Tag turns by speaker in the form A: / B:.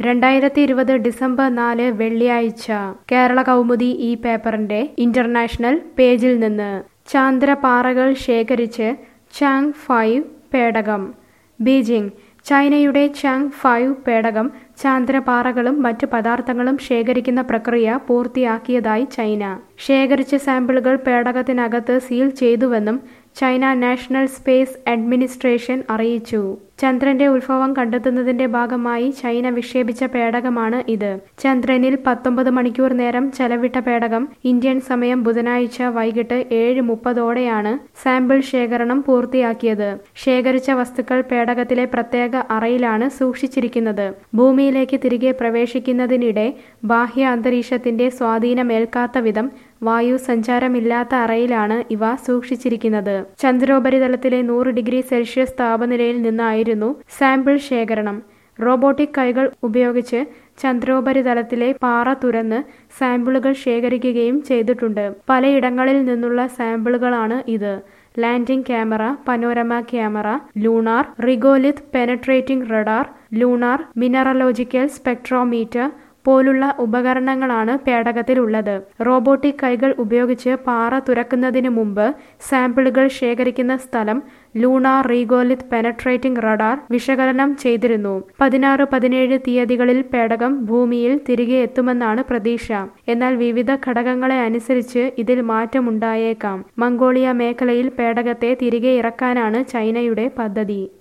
A: രണ്ടായിരത്തി ഇരുപത് ഡിസംബർ നാല് വെള്ളിയാഴ്ച കേരള കൗമുദി ഈ പേപ്പറിന്റെ ഇന്റർനാഷണൽ പേജിൽ നിന്ന് ചാന്ദ്രപാറകൾ ശേഖരിച്ച് ചാങ് ഫൈവ് പേടകം ബീജിംഗ് ചൈനയുടെ ചാങ് ഫൈവ് പേടകം ചാന്ദ്രപാറകളും മറ്റു പദാർത്ഥങ്ങളും ശേഖരിക്കുന്ന പ്രക്രിയ പൂർത്തിയാക്കിയതായി ചൈന ശേഖരിച്ച സാമ്പിളുകൾ പേടകത്തിനകത്ത് സീൽ ചെയ്തുവെന്നും ചൈന നാഷണൽ സ്പേസ് അഡ്മിനിസ്ട്രേഷൻ അറിയിച്ചു ചന്ദ്രന്റെ ഉത്ഭവം കണ്ടെത്തുന്നതിന്റെ ഭാഗമായി ചൈന വിക്ഷേപിച്ച പേടകമാണ് ഇത് ചന്ദ്രനിൽ പത്തൊമ്പത് മണിക്കൂർ നേരം ചെലവിട്ട പേടകം ഇന്ത്യൻ സമയം ബുധനാഴ്ച വൈകിട്ട് ഏഴ് മുപ്പതോടെയാണ് സാമ്പിൾ ശേഖരണം പൂർത്തിയാക്കിയത് ശേഖരിച്ച വസ്തുക്കൾ പേടകത്തിലെ പ്രത്യേക അറയിലാണ് സൂക്ഷിച്ചിരിക്കുന്നത് ഭൂമിയിലേക്ക് തിരികെ പ്രവേശിക്കുന്നതിനിടെ ബാഹ്യ അന്തരീക്ഷത്തിന്റെ സ്വാധീനമേൽക്കാത്ത വിധം വായു സഞ്ചാരമില്ലാത്ത അറയിലാണ് ഇവ സൂക്ഷിച്ചിരിക്കുന്നത് ചന്ദ്രോപരിതലത്തിലെ നൂറ് ഡിഗ്രി സെൽഷ്യസ് താപനിലയിൽ നിന്നായിരുന്നു സാമ്പിൾ ശേഖരണം റോബോട്ടിക് കൈകൾ ഉപയോഗിച്ച് ചന്ദ്രോപരിതലത്തിലെ പാറ തുരന്ന് സാമ്പിളുകൾ ശേഖരിക്കുകയും ചെയ്തിട്ടുണ്ട് പലയിടങ്ങളിൽ നിന്നുള്ള സാമ്പിളുകളാണ് ഇത് landing camera panorama camera lunar regolith penetrating radar lunar mineralogical spectrometer പോലുള്ള ഉപകരണങ്ങളാണ് പേടകത്തിലുള്ളത് റോബോട്ടിക് കൈകൾ ഉപയോഗിച്ച് പാറ തുരക്കുന്നതിന് മുമ്പ് സാമ്പിളുകൾ ശേഖരിക്കുന്ന സ്ഥലം ലൂണാർ റീഗോലിത്ത് പെനട്രേറ്റിംഗ് റഡാർ വിശകലനം ചെയ്തിരുന്നു പതിനാറ് പതിനേഴ് തീയതികളിൽ പേടകം ഭൂമിയിൽ തിരികെ എത്തുമെന്നാണ് പ്രതീക്ഷ എന്നാൽ വിവിധ ഘടകങ്ങളെ അനുസരിച്ച് ഇതിൽ മാറ്റമുണ്ടായേക്കാം മംഗോളിയ മേഖലയിൽ പേടകത്തെ തിരികെ ഇറക്കാനാണ് ചൈനയുടെ പദ്ധതി